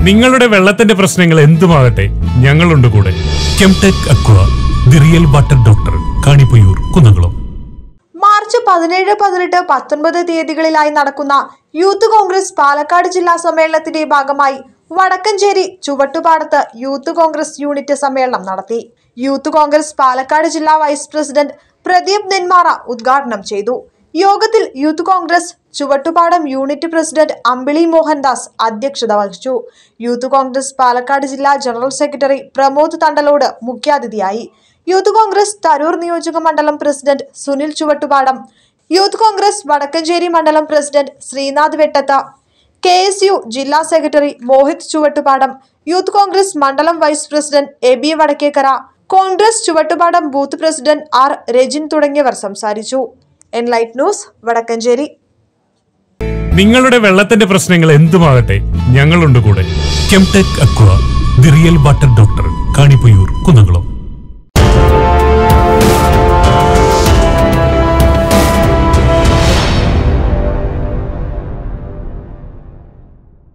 നിങ്ങളുടെ വെള്ളത്തിന്റെ പ്രശ്നങ്ങൾ എന്തുമാകട്ടെ ഞങ്ങളുണ്ട് കൂടെ Kemtech aqua the real water doctor Kanipayyur Kunnamkulam March പതിനേഴ് പതിനെട്ട് പത്തൊൻപത് തീയതികളിലായി നടക്കുന്ന യൂത്ത് കോൺഗ്രസ് പാലക്കാട് ജില്ലാ സമ്മേളനത്തിന്റെ ഭാഗമായി വടക്കഞ്ചേരി ചുവട്ടുപാടത്ത് യൂത്ത് കോൺഗ്രസ് യൂണിറ്റ് സമ്മേളനം നടത്തി യൂത്ത് കോൺഗ്രസ് പാലക്കാട് ജില്ലാ വൈസ് പ്രസിഡന്റ് പ്രദീപ് നെന്മാറ ഉദ്ഘാടനം ചെയ്തു യോഗത്തിൽ youth Congress Chuvattupadam unit president Ambili Mohandas അധ്യക്ഷത വഹിച്ചു യൂത്ത് കോൺഗ്രസ് പാലക്കാട് ജില്ലാ ജനറൽ സെക്രട്ടറി പ്രമോദ് തണ്ടലോട് മുഖ്യാതിഥിയായി യൂത്ത് കോൺഗ്രസ് തരൂർ നിയോജക മണ്ഡലം പ്രസിഡന്റ് സുനിൽ ചുവട്ടുപാടം യൂത്ത് കോൺഗ്രസ് വടക്കഞ്ചേരി മണ്ഡലം president Sreenath Vettath K S U ജില്ലാ സെക്രട്ടറി മോഹിത് ചുവട്ടുപാടം യൂത്ത് കോൺഗ്രസ് മണ്ഡലം vice president Abi Vadakkekara Congress Chuvattupadam booth president R Rajin തുടങ്ങിയവർ സംസാരിച്ചു എൻലൈറ്റ് ന്യൂസ് വടക്കഞ്ചേരി നിങ്ങളുടെ വെള്ളത്തിന്റെ പ്രശ്നങ്ങൾ എന്തുമാകട്ടെ ഞങ്ങളുണ്ട് കൂടെ Kemtech aqua the real water doctor Kanipayyur Kunnamkulam